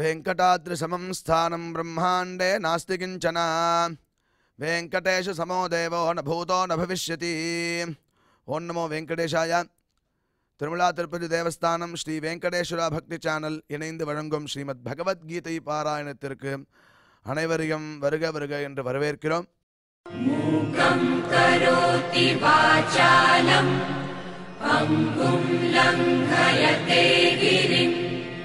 वेङ्कटाद्रिसमं स्थानं ब्रह्माण्डे नास्ति किञ्चन वेङ्कटेशसमो देवो न भूतो न भविष्यति ஓம் நமோ வெங்கடேஷாய திருமலா திருப்பதி தேவஸ்தானம் ஸ்ரீ வெங்கடேஸ்வரா பக்தி சேனல் இணைந்து வழங்கும் ஸ்ரீமத் பகவத்கீதை பாராயணத்திற்கு அனைவரையும் வருக வருக என்று வரவேற்கிறோம் करोति वाचालम् पङ्गुम् लङ्घयते गिरिम्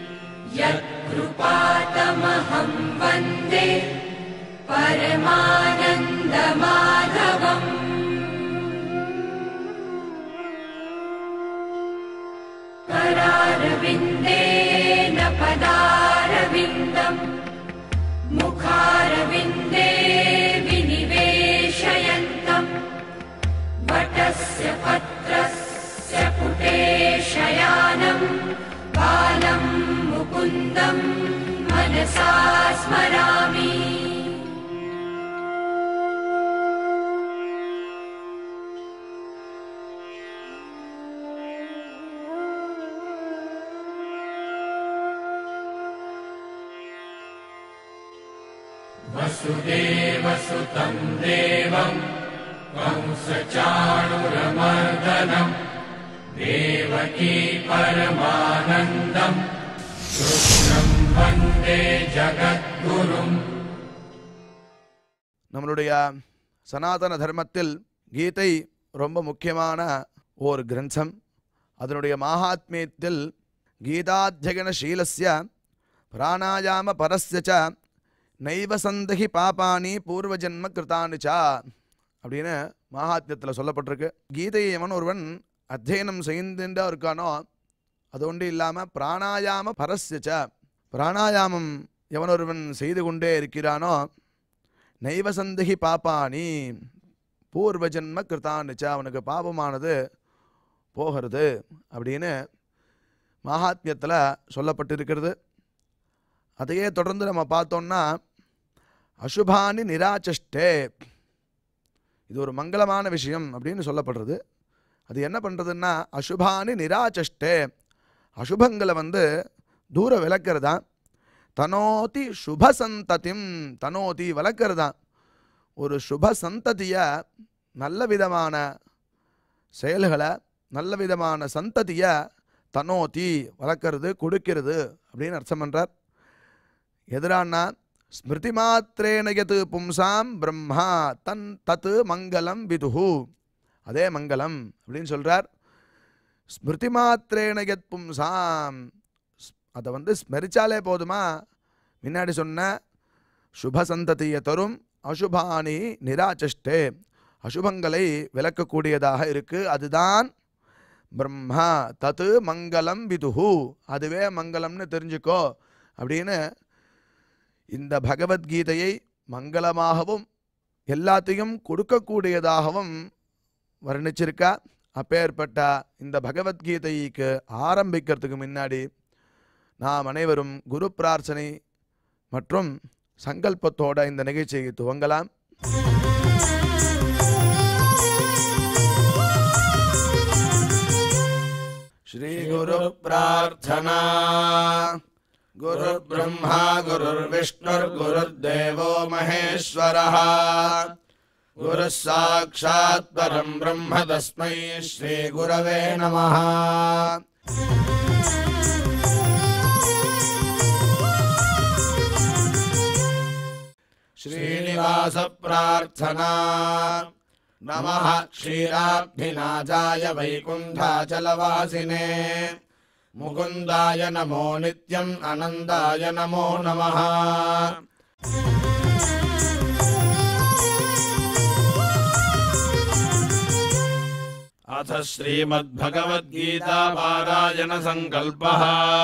यत्कृपातमहं वन्दे परमानन्दमाधवम् करारविन्देन पदारविन्दम् मुखारविन्दे विनिवेशयन्तम् वटस्य पत्रस्य पुटे शयानम् बालम् मुकुन्दम् मनसा स्मरामि वसुदेवसुतं देवं कंसचाणुरमर्दनम् देवकी परमानन्दम् कृष्णं वन्दे जगद्गुरुम् நம்மளுடைய சனாதன தர்மத்தில் கீதை ரொம்ப முக்கியமான ஓர் கிரந்தம் அதனுடைய மகாத்மியத்தில் கீதாத்தியகன சீலஸ்ய பிராணாயாம பரஸ்ய ச நைவ சந்தகி பாபானி பூர்வ ஜென்ம கிருதானு ச அப்படின்னு மகாத்மியத்தில் சொல்லப்பட்டிருக்கு கீதையை எவன் ஒருவன் அத்தியனம் செய்துண்டா இருக்கானோ அது ஒன்று இல்லாமல் பிராணாயாம பரஸ்ய ச பிராணாயாமம் எவன் ஒருவன் செய்து கொண்டே இருக்கிறானோ நைவ சந்தகி பாப்பானி பூர்வ ஜென்ம கிருத்தான்னுச்சா அவனுக்கு பாபமானது போகிறது அப்படின்னு மகாத்மியத்தில் சொல்லப்பட்டிருக்கிறது அதையே தொடர்ந்து நம்ம பார்த்தோம்னா அசுபானி நிராச்சஷ்டே இது ஒரு மங்களமான விஷயம் அப்படின்னு சொல்லப்படுறது அது என்ன பண்ணுறதுன்னா அசுபானி நிராச்சஷ்டே அசுபங்களை வந்து தூர விளக்கிறதா தனோதி சுப சந்ததிம் தனோதி வளர்க்கறதா ஒரு சுப சந்ததியை நல்ல விதமான செயல்களை நல்ல விதமான சந்ததியை தனோதி வளர்க்கறது கொடுக்கிறது அப்படின்னு அர்த்தம் பண்ணுறார் எதிரானா ஸ்மிருதி மாத்திரேன யது பும்சாம் பிரம்மா தன் தத்து மங்களம் விதுஹு அதே மங்களம் அப்படின்னு சொல்கிறார் ஸ்மிருதி மாத்திரேன யத் பும்சாம் அதை வந்து ஸ்மரிச்சாலே போதுமா முன்னாடி சொன்ன சுப சந்ததியை தரும் அசுபானி நிராச்சஷ்டே அசுபங்களை விளக்கக்கூடியதாக இருக்கு அதுதான் பிரம்மா தத்து மங்களம் விதுஹு அதுவே மங்களம்னு தெரிஞ்சுக்கோ அப்படின்னு இந்த பகவத்கீதையை மங்களமாகவும் எல்லாத்தையும் கொடுக்கக்கூடியதாகவும் வர்ணிச்சிருக்கா அப்பேற்பட்ட இந்த பகவத்கீதைக்கு ஆரம்பிக்கிறதுக்கு முன்னாடி நாம் அனைவரும் குரு பிரார்த்தனை மற்றும் சங்கல்பத்தோட இந்த நிகழ்ச்சியை துவங்கலாம் ஸ்ரீ குரு பிரார்த்தனா குரு பிரம்மா குருர் விஷ்ணுர் குருர் தேவோ மகேஸ்வரः குரு சாட்சாத் பரம் பிரம்ம தஸ்மை ஸ்ரீ குரவே நமः श्रीनिवास प्रार्थना नमः क्षीराब्धिनाजाय वैकुण्ठाचलवासिने मुकुन्दाय नमो नित्यम् आनन्दाय नमो नमः अथ श्रीमद्भगवद्गीतापारायणसङ्कल्पः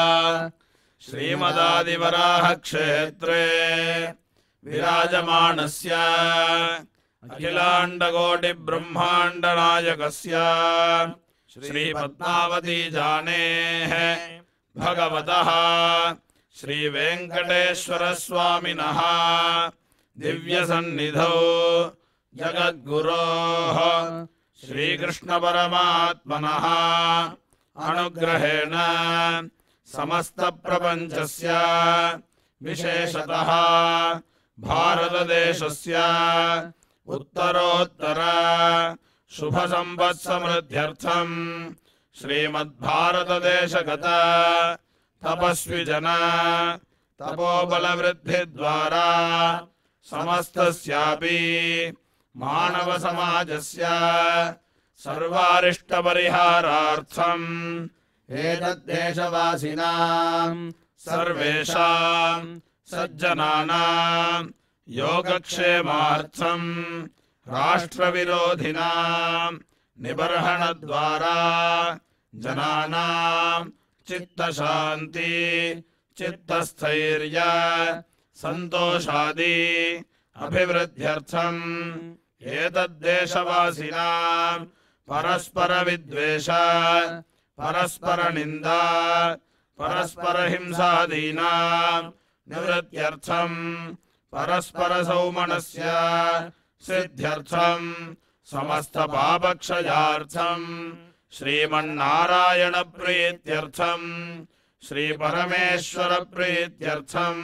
श्रीमदादिवराहक्षेत्रे विराजमाणस्य अखिलाण्डकोटिब्रह्माण्डनायकस्य श्रीपद्मावतीजानेः भगवतः श्रीवेङ्कटेश्वरस्वामिनः दिव्यसन्निधौ जगद्गुरोः श्रीकृष्णपरमात्मनः अनुग्रहेण समस्तप्रपञ्चस्य विशेषतः भारतदेशस्य उत्तरोत्तर शुभसम्पत्समृद्ध्यर्थम् श्रीमद्भारतदेशगत तपस्विजन तपोबलवृद्धिद्वारा समस्तस्यापि मानवसमाजस्य सर्वारिष्टपरिहारार्थम् एतद्देशवासिनाम् सर्वेषाम् सज्जनानाम् योगक्षेमार्थम् राष्ट्रविरोधिनाम् निबर्हणद्वारा जनानाम् चित्तशान्ति चित्तस्थैर्य सन्तोषादि अभिवृद्ध्यर्थम् एतद्देशवासिनाम् परस्परविद्वेष परस्परनिन्दा परस्परहिंसादीनाम् निवृत्त्यर्थम् परस्परसौमनस्य सिद्ध्यर्थम् समस्तपापक्षयार्थम् श्रीमन्नारायणप्रीत्यर्थम् श्रीपरमेश्वरप्रीत्यर्थम्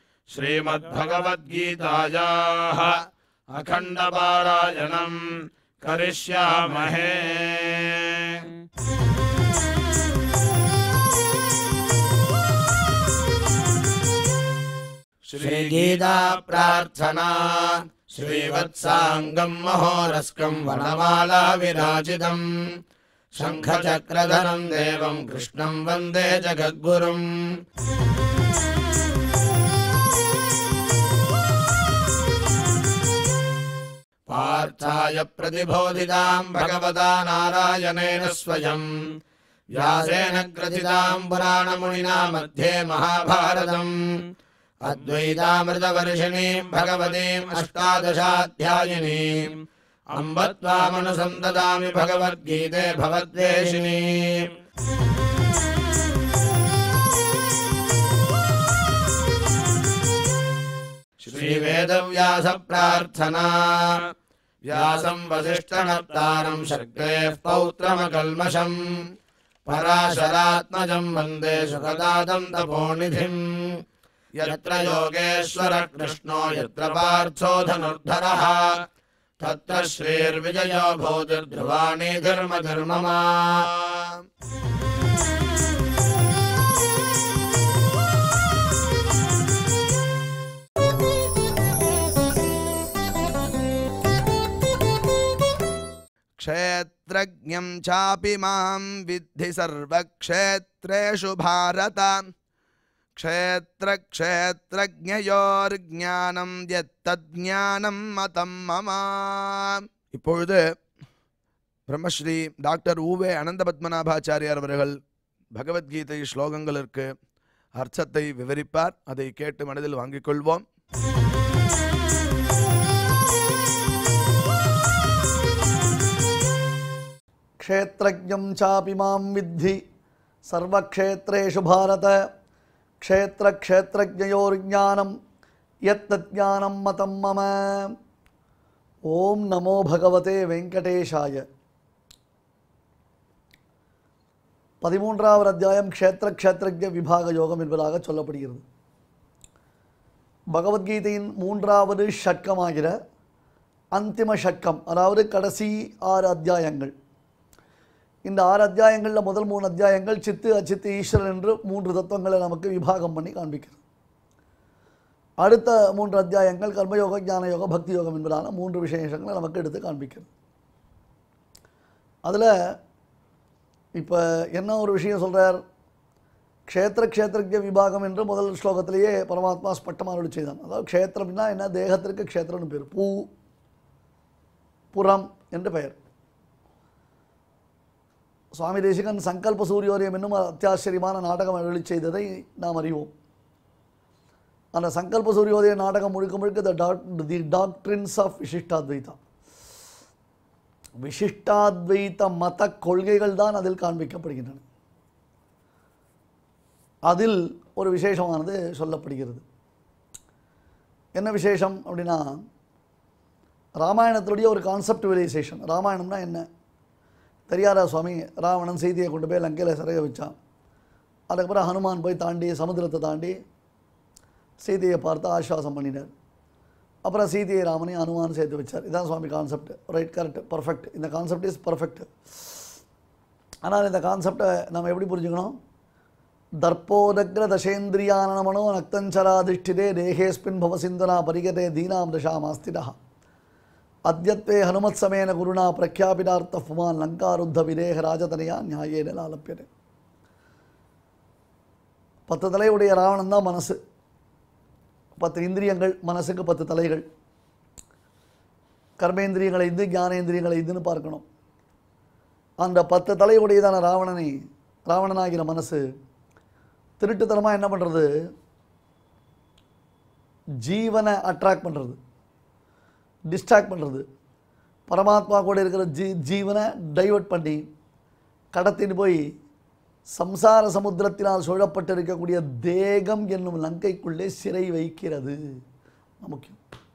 श्रीमद्भगवद्गीतायाः अखण्डपारायणम् करिष्यामहे श्रीगीता प्रार्थना श्रीवत्साङ्गम् महोरस्कम् वनमाला विराजितम् शङ्खचक्रधरम् देवम् कृष्णम् वन्दे जगद्गुरुम् पार्थाय प्रतिबोधिताम् भगवता नारायणेन स्वयम् व्यासेन ग्रथिताम् पुराणमुनिना मध्ये महाभारतम् अद्वैतामृतवर्षिणीम् भगवतीम् अष्टादशाध्यायिनीम् अम्ब त्वामनुसन्ददामि भगवद्गीते भवद्वेषिणी श्रीवेदव्यासप्रार्थना व्यासम् वसिष्ठनप्तारम् शक्तेः पौत्रमकल्मषम् पराशरात्मजम् वन्दे सुखदातम् तपोनिधिम् यत्र योगेश्वर कृष्णो यत्र पार्थो धनुर्धरः तत्र श्रीर्विजयो भूतिर्ध्रुवाणी धर्म धर्ममा क्षेत्रज्ञं चापि मां विद्धि सर्वक्षेत्रेषु भारत क्षेत्रक्षेत्रज्ञयोर्ज्ञाனம் எத்தஜ்ஞானம் மதம் மம இப்பொழுது பிரம்மஸ்ரீ டாக்டர் ஊவே அனந்த பத்மநாபாச்சாரியார் அவர்கள் பகவத்கீதை ஸ்லோகங்களுக்கு அர்த்தத்தை விவரிப்பார் அதை கேட்டு மனதில் வாங்கிக் கொள்வோம் క్షేత్రజ్ఞం చాపి మాం విద్ధి సర్వక్షేత్రేషు భారత క్షేత్రక్షేత్రజ్ఞయోర్జ్ఞానం యత్తజ్ఞానం మతం మమ ஓம் நமோ பகவதே வெங்கடேஷாய பதிமூன்றாவது அத்தியாயம் க்ஷேத்திர க்ஷேத்திரஜ விபாக யோகம் என்பதாக சொல்லப்படுகிறது பகவத்கீதையின் மூன்றாவது ஷட்கமாகிற அந்திம ஷட்கம் அதாவது கடைசி ஆறு அத்தியாயங்கள் இந்த ஆறு அத்தியாயங்களில் முதல் மூணு அத்தியாயங்கள் சித்து அச்சித்து ஈஸ்வரன் என்று மூன்று தத்துவங்களை நமக்கு விபாகம் பண்ணி காண்பிக்கிறது அடுத்த மூன்று அத்தியாயங்கள் கர்மயோக ஞான யோக பக்தி யோகம் என்பதான மூன்று விசேஷங்களை நமக்கு எடுத்து காண்பிக்கிறது அதில் இப்போ என்ன ஒரு விஷயம் சொல்கிறார் க்ஷேத்திர க்ஷேத்திரஜ விபாகம் என்று முதல் ஸ்லோகத்திலேயே பரமாத்மா ஸ்பட்டமாக அருளி செய்தான் அதாவது க்ஷேத்திரம்னா என்ன தேகத்திற்கு க்ஷேத்திரம்னு பேர் பூ புறம் என்று பெயர் சுவாமி தேசிகன் சங்கல்ப சூரியோதயம் என்னும் அத்தியாச்சரியமான நாடகம் அருளி செய்ததை நாம் அறிவோம் அந்த சங்கல்ப சூரியோதய நாடகம் முழுக்க முழுக்க the talk the doctrines of Vishishtadvaita Vishishtadvaita மத கொள்கைகள் தான் அதில் காண்பிக்கப்படுகின்றன அதில் ஒரு விசேஷமானது சொல்லப்படுகிறது என்ன விசேஷம் அப்படின்னா ராமாயணத்துடைய ஒரு கான்செப்டுவலைசேஷன் ராமாயணம்னா என்ன தெரியாதா சுவாமி ராவணன் செய்தியை கொண்டு போய் லங்கையில் சிறைய வச்சான் அதுக்கப்புறம் ஹனுமான் போய் தாண்டி சமுத்திரத்தை தாண்டி சீதையை பார்த்து ஆஸ்வாசம் பண்ணினார் அப்புறம் சீதையை ராமனை அனுமான் சேர்த்து வச்சார் இதான் சுவாமி கான்செப்ட் ரைட் கரெக்ட் பர்ஃபெக்ட் இந்த கான்செப்ட் இஸ் பர்ஃபெக்ட் ஆனால் இந்த கான்செப்டை நம்ம எப்படி புரிஞ்சுக்கணும் தர்ப்போதக்ர தசேந்திரியானமனோ நக்தஞ்சராதிஷ்டிதே தேகேஸ்மின் பவசிந்தனா பரிகதே தீனாம் தசாமாஸ்திதா அத்யத்வே ஹனுமத் சமேன குருணா பிரக்யாபிதார்த்த புமான் லங்காருத்த விதேக ராஜதனையா நியாயேன லாலப்பியதே பத்து தலையுடைய ராவணன் தான் மனசு பத்து இந்திரியங்கள் மனசுக்கு பத்து தலைகள் கர்மேந்திரியங்களை இது ஞானேந்திரியங்களை இதுன்னு பார்க்கணும் அந்த பத்து தலையுடையதான ராவணனை ராவணனாகிற மனசு திருட்டுத்தனமாக என்ன பண்ணுறது ஜீவனை அட்ராக்ட் பண்ணுறது டிஸ்ட்ராக்ட் பண்ணுறது பரமாத்மா கூட இருக்கிற ஜீ ஜீவனை டைவர்ட் பண்ணி கடத்தின்னு போய் சம்சார சமுத்திரத்தினால் சூழப்பட்டிருக்கக்கூடிய தேகம் என்னும் லங்கைக்குள்ளே சிறை வைக்கிறது முக்கியம்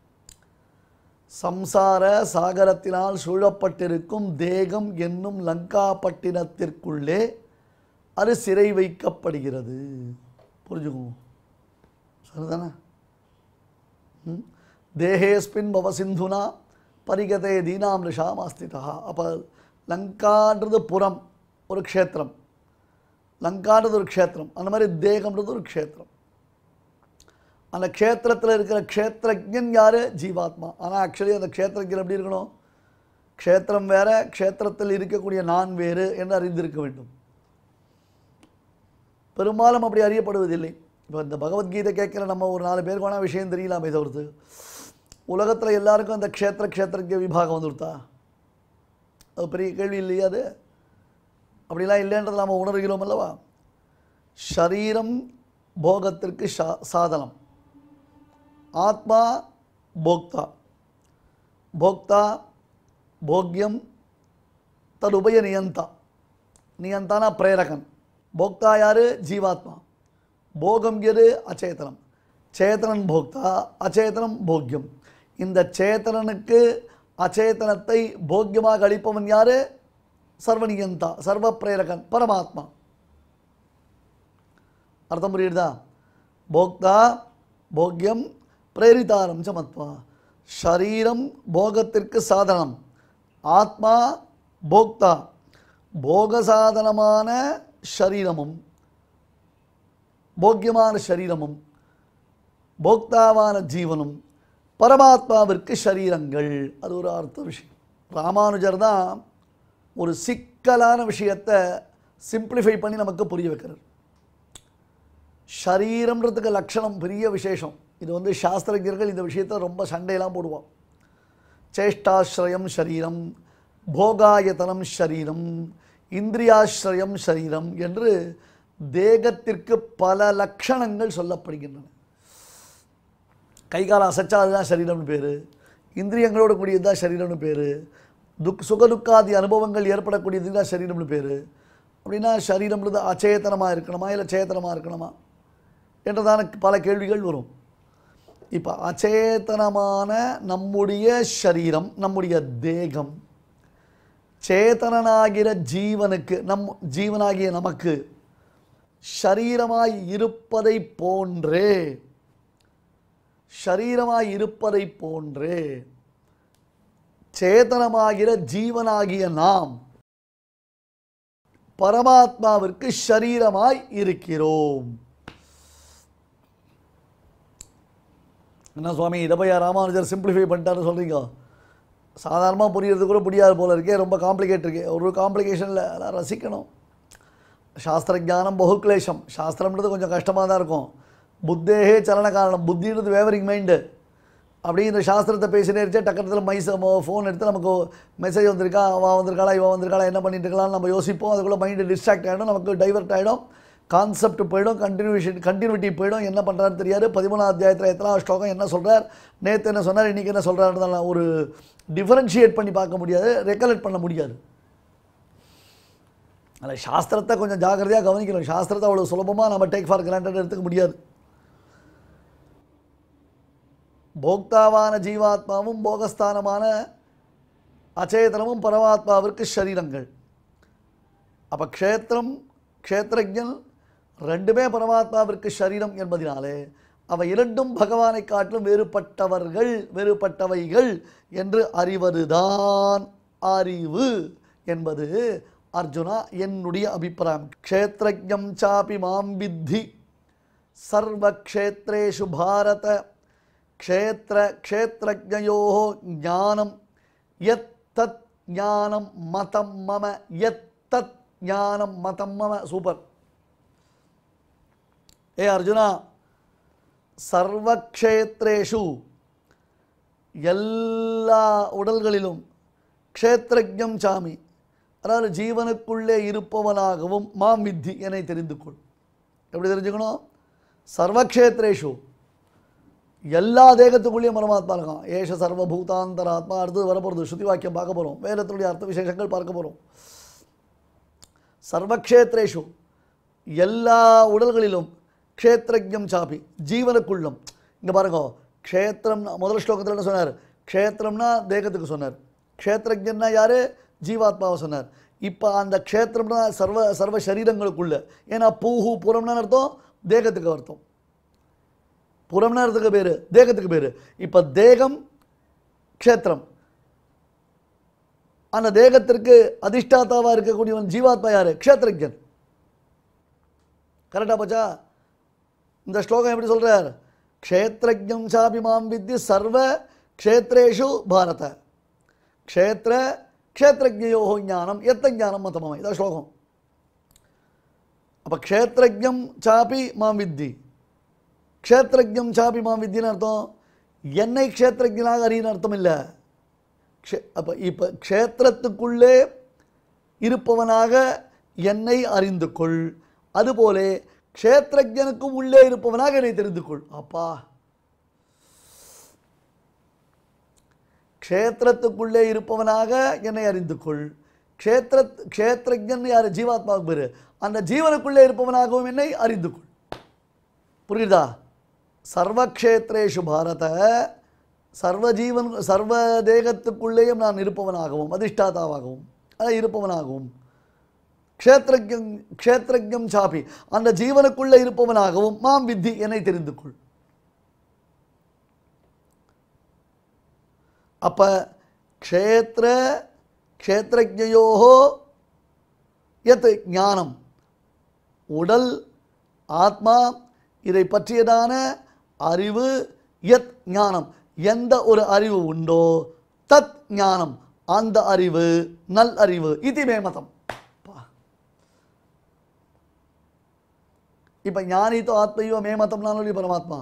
சம்சார சாகரத்தினால் சூழப்பட்டிருக்கும் தேகம் என்னும் லங்கா பட்டினத்திற்குள்ளே அது சிறை வைக்கப்படுகிறது புரிஞ்சுக்குவோம் சரிதானே ம்? தேகேஸ்மின் பவ சிந்துனா பரிகதே தீனாம் ரிஷாம் அஸ்திதா அப்போ லங்கான்றது புறம் ஒரு க்ஷேத்திரம் லங்கான்றது ஒரு க்ஷேத்திரம் அந்த மாதிரி தேகம்ன்றது ஒரு க்ஷேத்திரம் அந்த க்ஷேத்திரத்தில் இருக்கிற க்ஷேத்திரஜன் யார் ஜீவாத்மா ஆனால் ஆக்சுவலி அந்த க்ஷேத்திரஜன் எப்படி இருக்கணும் க்ஷேத்திரம் வேற க்ஷேத்திரத்தில் இருக்கக்கூடிய நான் வேறு என்று அறிந்திருக்க வேண்டும் பெரும்பாலும் அப்படி அறியப்படுவதில்லை இப்போ இந்த பகவத்கீதை கேட்குற நம்ம ஒரு நாலு பேருக்கு வேணால் விஷயம் தெரியலாமே தவிர்த்து உலகத்தில் எல்லாருக்கும் அந்த க்ஷேத்திர க்ஷேத்திரஜ விபாகம் வந்துருத்தா அது பெரிய கேள்வி இல்லையா அது அப்படிலாம் இல்லைன்றது நாம் உணர்கிறோம் அல்லவா ஷரீரம் போகத்திற்கு சா சாதனம் ஆத்மா போக்தா போக்தா போக்யம் ததுபய நியந்தா நியந்தானா பிரேரகன் போக்தா யாரு ஜீவாத்மா போகம் எது அச்சேதனம் சேதனன் போக்தா அச்சேதனம் போக்யம் இந்த சேதனனுக்கு அச்சேதனத்தை போக்கியமாக அளிப்பவன் யாரு சர்வநியந்தா சர்வ பிரேரகன் பரமாத்மா அர்த்தம் புரியுதா போக்தா போக்யம் பிரேரிதாரம் ச மத்வா ஷரீரம் போகத்திற்கு சாதனம் ஆத்மா போக்தா போக சாதனமான ஷரீரமும் போக்கியமான ஷரீரமும் போக்தாவான ஜீவனும் பரமாத்மாவிற்கு ஷரீரங்கள் அது ஒரு அர்த்த விஷயம் ராமானுஜர் தான் ஒரு சிக்கலான விஷயத்தை சிம்பிளிஃபை பண்ணி நமக்கு புரிய வைக்கிறார் ஷரீரம்ன்றதுக்கு லட்சணம் பெரிய விசேஷம் இது வந்து சாஸ்திரஜர்கள் இந்த விஷயத்தை ரொம்ப சண்டையெல்லாம் போடுவான் சேஷ்டாஸ்ரயம் ஷரீரம் போகாயத்தனம் ஷரீரம் இந்திரியாஸ்ரயம் ஷரீரம் என்று தேகத்திற்கு பல லட்சணங்கள் சொல்லப்படுகின்றன கை காலம் அசைச்சா அதுதான் சரீரம்னு பேர் இந்திரியங்களோட கூடியது தான் சரீரம்னு பேர் துக் சுகதுக்காதி அனுபவங்கள் ஏற்படக்கூடியது தான் சரீரம்னு பேர் அப்படின்னா சரீரம்ன்றது அச்சேதனமாக இருக்கணுமா இல்லை சேத்தனமாக இருக்கணுமா என்றதான பல கேள்விகள் வரும் இப்போ அச்சேதனமான நம்முடைய சரீரம் நம்முடைய தேகம் சேதனனாகிற ஜீவனுக்கு நம் ஜீவனாகிய நமக்கு ஷரீரமாய் இருப்பதை போன்றே ஷரீரமாய் இருப்பதை போன்றே சேதனமாகிற ஜீவனாகிய நாம் பரமாத்மாவிற்கு ஷரீரமாய் இருக்கிறோம் என்ன சுவாமி இதை போய் ராமானுஜர் சிம்பிளிஃபை பண்ணிட்டாருன்னு சொல்கிறீங்க சாதாரணமாக புரியறது கூட முடியாது போல இருக்கே ரொம்ப காம்ப்ளிகேட் இருக்கே ஒரு காம்ப்ளிகேஷனில் அதெல்லாம் ரசிக்கணும் சாஸ்திர ஞானம் பகுக்லேஷம் சாஸ்திரம்ன்றது கொஞ்சம் கஷ்டமாக தான் இருக்கும் புத்தேகே சலன காரணம் புத்தின்றது வேவரிங் மைண்டு அப்படியே இந்த சாஸ்திரத்தை பேசினே இருச்சே டக்கத்தில் மைஸ் ஃபோன் எடுத்து நமக்கு மெசேஜ் வந்திருக்கா அவன் வந்திருக்காளா இவன் வந்திருக்காளா என்ன பண்ணிட்டு இருக்கலாம்னு நம்ம யோசிப்போம் அதுக்குள்ளே மைண்டு டிஸ்ட்ராக்ட் ஆகிடும் நமக்கு டைவர்ட் ஆகிடும் கான்செப்ட் போயிடும் கண்டினியூஷன் கண்டினியூட்டி போயிடும் என்ன பண்ணுறாருன்னு தெரியாது பதிமூணாம் அத்தியாயத்தில் எத்தனாவது ஸ்லோகம் என்ன சொல்கிறார் நேற்று என்ன சொன்னார் இன்றைக்கி என்ன சொல்கிறாருன்னு ஒரு டிஃபரன்ஷியேட் பண்ணி பார்க்க முடியாது ரெக்கலெக்ட் பண்ண முடியாது அதில் சாஸ்திரத்தை கொஞ்சம் ஜாக்கிரதையாக கவனிக்கணும் சாஸ்திரத்தை அவ்வளோ சுலபமாக நம்ம டேக் ஃபார் கிராண்டட் எடுத்துக்க முடியாது போக்தாவான ஜீவாத்மாவும் போகஸ்தானமான அச்சேதனமும் பரமாத்மாவிற்கு ஷரீரங்கள் அப்போ க்ஷேத்திரம் க்ஷேத்திரஜன் ரெண்டுமே பரமாத்மாவிற்கு ஷரீரம் என்பதினாலே அவை இரண்டும் பகவானை காட்டிலும் வேறுபட்டவர்கள் வேறுபட்டவைகள் என்று அறிவதுதான் அறிவு என்பது அர்ஜுனா என்னுடைய அபிப்பிராயம் க்ஷேத்ரஜம் சாபி மாம் வித்தி சர்வக்ஷேத்ரேஷு பாரத க்ஷேத்திர க்ஷேத்ரஜயோ ஞானம் எத் தத் ஞானம் மதம் மம எத் தத் ஞானம் மதம் மம சூப்பர் ஏ அர்ஜுனா சர்வக்ஷேத்ரேஷு எல்லா உடல்களிலும் க்ஷேத்ரஜம் சாமி அதாவது ஜீவனுக்குள்ளே இருப்பவனாகவும் மாம் வித்தி என்னை தெரிந்து கொள் எப்படி தெரிஞ்சுக்கணும் சர்வக்ஷேத்ரேஷு எல்லா தேகத்துக்குள்ளேயும் பரமாத்மா இருக்கான் ஏஷ சர்வபூதாந்தராத்மா அடுத்தது வரப்போகிறது ஸ்ருதி வாக்கியம் பார்க்க போகிறோம் வேதத்தினுடைய அர்த்த விசேஷங்கள் பார்க்க போகிறோம் சர்வக்ஷேத்ரேஷு எல்லா உடல்களிலும் க்ஷேத்ரஜம் சாப்பி ஜீவனுக்குள்ளும் இங்கே பாருங்க க்ஷேத்திரம் முதல் ஸ்லோகத்தில் என்ன சொன்னார் க்ஷேத்திரம்னா தேகத்துக்கு சொன்னார் க்ஷேத்ரஜன்னா யார் ஜீவாத்மாவை சொன்னார் இப்போ அந்த க்ஷேத்திரம்னா சர்வ சர்வ சரீரங்களுக்குள்ள ஏன்னா பூஹு புறம்னா அர்த்தம் தேகத்துக்கு அர்த்தம் புறம்னா அர்த்தத்துக்கு பேர் தேகத்துக்கு பேர் இப்போ தேகம் க்ஷேத்திரம் அந்த தேகத்திற்கு அதிஷ்டாத்தாவாக இருக்கக்கூடியவன் ஜீவாத்மா யார் க்ஷேத்ரஜன் கரெக்டா போச்சா இந்த ஸ்லோகம் எப்படி சொல்றார் க்ஷேத்ரஜம் சாபி மாம் வித்தி சர்வ க்ஷேத்ரேஷு பாரத க்ஷேத்திர க்ஷேத்ரஜயோ ஞானம் எத்த ஞானம் மதமம் இதான் ஸ்லோகம் அப்போ க்ஷேத்ரஜம் சாபி மாம் வித்தி க்ஷேத்ரஜம் சாபி மாம் வித்தின்னு அர்த்தம் என்னை க்ஷேத்ரஜனாக அறியின்னு அர்த்தம் இல்லை க்ஷே அப்போ இப்போ க்ஷேத்திரத்துக்குள்ளே இருப்பவனாக என்னை அறிந்து கொள் அதுபோலே க்ஷேத்ரஜனுக்கும் உள்ளே இருப்பவனாக என்னை தெரிந்து கொள் அப்பா க்ஷேத்திரத்துக்குள்ளே இருப்பவனாக என்னை அறிந்து கொள் க்ஷேத்திர க்ஷேத்ரஜன் யார் ஜீவாத்மாவுக்கு பேர் அந்த ஜீவனுக்குள்ளே இருப்பவனாகவும் என்னை அறிந்து கொள் புரியுதா சர்வக்ஷேத்ரேஷு பாரத சர்வ ஜீவன் சர்வ தேகத்துக்குள்ளேயும் நான் இருப்பவனாகவும் அதிஷ்டாதாவாகவும் அதாவது இருப்பவனாகவும் க்ஷேத்ரஜம் க்ஷேத்ரஜம் சாபி அந்த ஜீவனுக்குள்ளே இருப்பவனாகவும் மாம் வித்தி என்னை தெரிந்து கொள் அப்ப க்ஷேத்திர க்ஷேத்ரஜயோ எத் ஞானம் உடல் ஆத்மா இதை பற்றியதான அறிவு எத் ஞானம் எந்த ஒரு அறிவு உண்டோ தத் ஞானம் அந்த அறிவு நல் அறிவு இது மேமதம் இப்ப ஞானித்தோ ஆத்மையோ மேமதம்னாலும் பரமாத்மா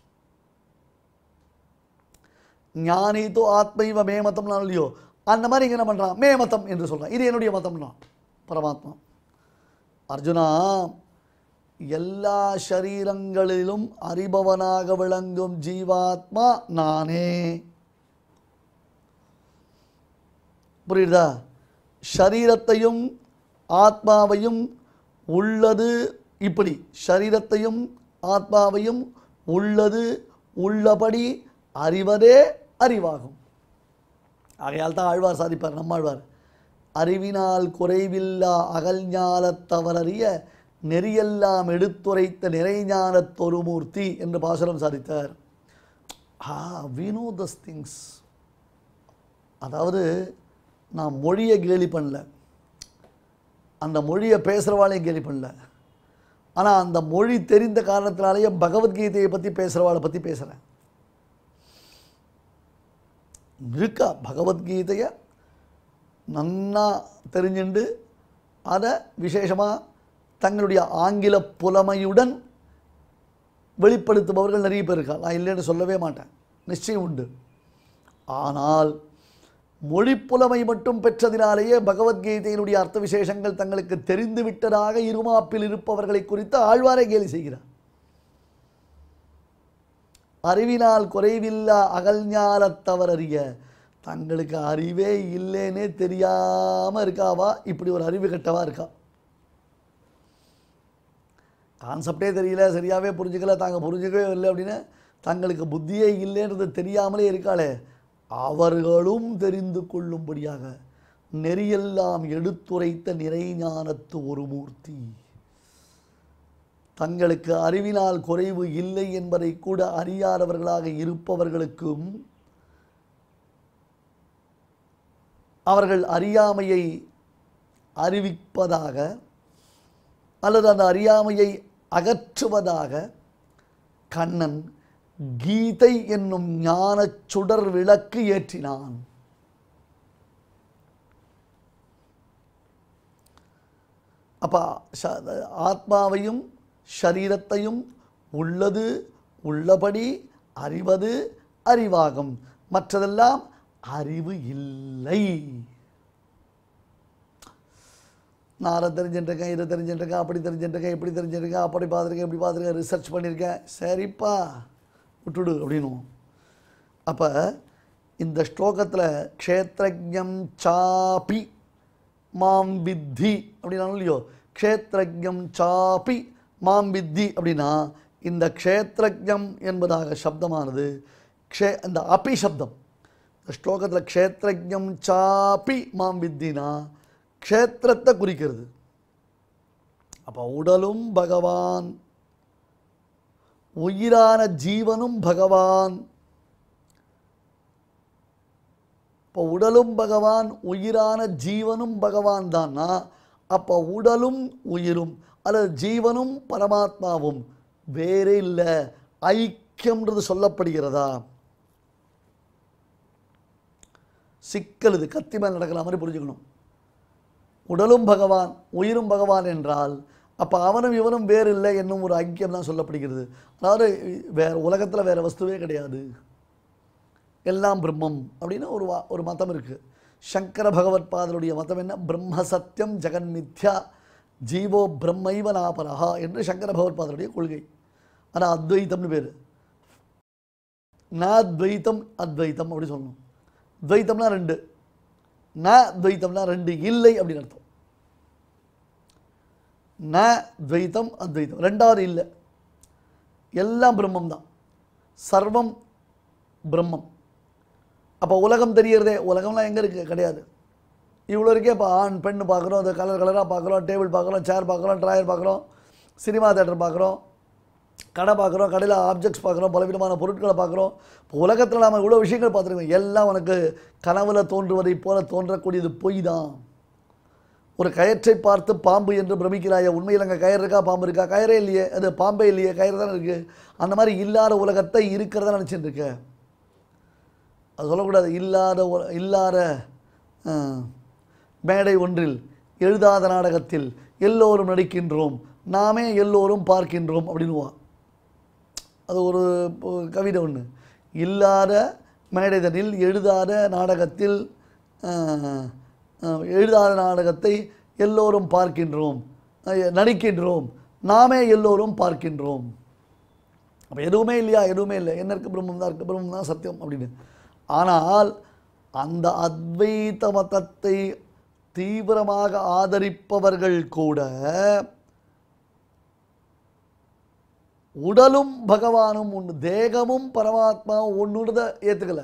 ஞானித்தோ ஆத்மைவ மேமதம்னாலும் இல்லையோ அந்த மாதிரி இங்க என்ன பண்றான் மேமதம் என்று சொல்றான் இது என்னுடைய மதம்னா பரமாத்மா அர்ஜுனா எல்லா ஷரீரங்களிலும் அறிபவனாக விளங்கும் ஜீவாத்மா நானே புரியுதா ஷரீரத்தையும் ஆத்மாவையும் உள்ளது இப்படி ஷரீரத்தையும் ஆத்மாவையும் உள்ளது உள்ளபடி அறிவதே அறிவாகும் ஆகையால் தான் ஆழ்வார் சாதிப்பார் நம்மாழ்வார் அறிவினால் குறைவில்லா அகல்ஞாலத்தவரறிய நெறியெல்லாம் எடுத்துரைத்த நிறைஞானத் தொருமூர்த்தி என்று பாசுரம் சாதித்தார் ஆ we know those things அதாவது நான் மொழியை கேலி பண்ணல அந்த மொழியை பேசுகிறவாளையும் கேலி பண்ணல ஆனால் அந்த மொழி தெரிந்த காரணத்தினாலேயே பகவத்கீதையை பற்றி பேசுகிறவாளை பற்றி பேசுகிறேன் இருக்கா பகவத்கீதையை நன்னா தெரிஞ்சுண்டு அதை விசேஷமாக தங்களுடைய ஆங்கில புலமையுடன் வெளிப்படுத்துபவர்கள் நிறைய பேர் இருக்கா நான் இல்லைன்னு சொல்லவே மாட்டேன் நிச்சயம் உண்டு ஆனால் மொழிப்புலமை மட்டும் பெற்றதினாலேயே பகவத்கீதையினுடைய அர்த்த விசேஷங்கள் தங்களுக்கு தெரிந்து விட்டதாக இருமாப்பில் இருப்பவர்களை குறித்து ஆழ்வாரை கேலி செய்கிறார் அறிவினால் குறைவில்லா அகல்ஞாலத்தவர் அறிய தங்களுக்கு அறிவே இல்லைன்னே தெரியாம இருக்காவா இப்படி ஒரு அறிவு கெட்டவா இருக்கா கான்செப்டே தெரியல சரியாவே புரிஞ்சுக்கல தாங்க புரிஞ்சுக்கவே இல்லை அப்படின்னு தங்களுக்கு புத்தியே இல்லைன்றது தெரியாமலே இருக்காளே அவர்களும் தெரிந்து கொள்ளும்படியாக நெறியெல்லாம் எடுத்துரைத்த நிறைஞானத்து ஒரு மூர்த்தி தங்களுக்கு அறிவினால் குறைவு இல்லை என்பதை கூட அறியாதவர்களாக இருப்பவர்களுக்கும் அவர்கள் அறியாமையை அறிவிப்பதாக அல்லது அந்த அறியாமையை அகற்றுவதாக கண்ணன் கீதை என்னும் ஞானச் சுடர் விளக்கு ஏற்றினான் அப்போ ஆத்மாவையும் ஷரீரத்தையும் உள்ளது உள்ளபடி அறிவது அறிவாகும் மற்றதெல்லாம் அறிவு இல்லை நான் அதை தெரிஞ்சுட்டுருக்கேன் இதை தெரிஞ்சுட்டுருக்கேன் அப்படி தெரிஞ்சுட்டுருக்கேன் இப்படி தெரிஞ்சுட்டுருக்கேன் அப்படி பார்த்துருக்கேன் இப்படி பார்த்துருக்கேன் ரிசர்ச் பண்ணியிருக்கேன் சரிப்பா விட்டுடு அப்படின்னும் அப்போ இந்த ஸ்லோகத்தில் க்ஷேத்ரஜம் சாபி மாம் வித்தி அப்படின்னா இல்லையோ க்ஷேத்ரஜம் சாபி மாம் வித்தி அப்படின்னா இந்த க்ஷேத்ரஜம் என்பதாக சப்தமானது க்ஷே அந்த அபி சப்தம் இந்த ஸ்லோகத்தில் க்ஷேத்ரஜம் சாபி மாம் வித்தினா க்ஷேத்திரத்தை குறிக்கிறது அப்போ உடலும் பகவான் உயிரான ஜீவனும் பகவான் இப்போ உடலும் பகவான் உயிரான ஜீவனும் பகவான் தான்னா அப்போ உடலும் உயிரும் அல்லது ஜீவனும் பரமாத்மாவும் வேறே இல்லை ஐக்கியம்ன்றது சொல்லப்படுகிறதா சிக்கல் இது கத்தி மேல் நடக்கிற மாதிரி புரிஞ்சுக்கணும் உடலும் பகவான் உயிரும் பகவான் என்றால் அப்போ அவனும் இவனும் வேறு இல்லை என்னும் ஒரு ஐக்கியம் தான் சொல்லப்படுகிறது அதாவது வேறு உலகத்தில் வேறு வஸ்துவே கிடையாது எல்லாம் பிரம்மம் அப்படின்னு ஒரு வா ஒரு மதம் இருக்குது சங்கர பகவத் பாதருடைய மதம் என்ன பிரம்ம சத்தியம் ஜெகன் மித்யா ஜீவோ பிரம்மைவ நாபரஹா என்று சங்கர பகவத் பாதருடைய கொள்கை ஆனால் அத்வைத்தம்னு பேர் ந துவைத்தம் அத்வைத்தம் அப்படி சொல்லணும் துவைத்தம்னா ரெண்டு ந துவைத்தம்னா ரெண்டு இல்லை அப்படின்னு அர்த்தம் ந துவைத்தம் அத்வைத்தம் ரெண்டாவது இல்லை எல்லாம் பிரம்மம் தான் சர்வம் பிரம்மம் அப்போ உலகம் தெரியறதே உலகம்லாம் எங்கே இருக்குது கிடையாது இவ்வளோ இருக்கே இப்போ ஆண் பெண் பார்க்குறோம் அதை கலர் கலராக பார்க்குறோம் டேபிள் பார்க்குறோம் சேர் பார்க்குறோம் ட்ராயர் பார்க்குறோம் சினிமா தேட்டர் பார்க்குறோம் கடை பார்க்குறோம் கடையில் ஆப்ஜெக்ட்ஸ் பார்க்குறோம் பலவிதமான பொருட்களை பார்க்குறோம் இப்போ உலகத்தில் நாம் இவ்வளோ விஷயங்கள் பார்த்துருக்கோம் எல்லாம் உனக்கு கனவுல தோன்றுவதை போல தோன்றக்கூடியது பொய் தான் ஒரு கயற்றை பார்த்து பாம்பு என்று பிரமிக்கிறாய உண்மையில் அங்கே கயிறு இருக்கா பாம்பு இருக்கா கயிறே இல்லையே அது பாம்பே இல்லையே கயிறு தானே இருக்குது அந்த மாதிரி இல்லாத உலகத்தை இருக்கிறதா நினச்சிட்டு இருக்க அது சொல்லக்கூடாது இல்லாத உல- இல்லாத ஆ, மேடை ஒன்றில் எழுதாத நாடகத்தில் எல்லோரும் நடிக்கின்றோம் நாமே எல்லோரும் பார்க்கின்றோம் அப்படின்னுவா அது ஒரு ப- கவிதை ஒன்று இல்லாத மேடைதனில் எழுதாத நாடகத்தில் ஆஹ், ஆஹ், எழுதாத நாடகத்தை எல்லோரும் பார்க்கின்றோம் அஹ், நடிக்கின்றோம் நாமே எல்லோரும் பார்க்கின்றோம் அப்போ எதுவுமே இல்லையா எதுவுமே இல்லை என்ன இருக்குது பிரம்மம் தான் இருக்குது பிரம்மம் தான் சத்தியம் அப்படின்னு ஆனால் அந்த அத்வைத மதத்தை தீவிரமாக ஆதரிப்பவர்கள் கூட உடலும் பகவானும் ஒன்று தேகமும் பரமாத்மாவும் ஒன்றுன்றத ஏற்றுக்கல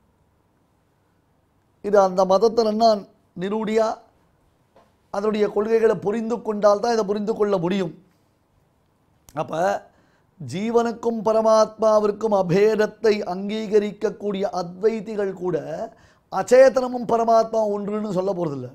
இது அந்த மதத்தில் என்ன நிரூடியா அதனுடைய கொள்கைகளை புரிந்து கொண்டால் தான் இதை புரிந்து கொள்ள முடியும் அப்போ ஜீவனுக்கும் பரமாத்மாவிற்கும் அபேதத்தை அங்கீகரிக்கக்கூடிய அத்வைதிகள் கூட அச்சேதனமும் பரமாத்மா ஒன்றுன்னு சொல்ல போகிறதில்ல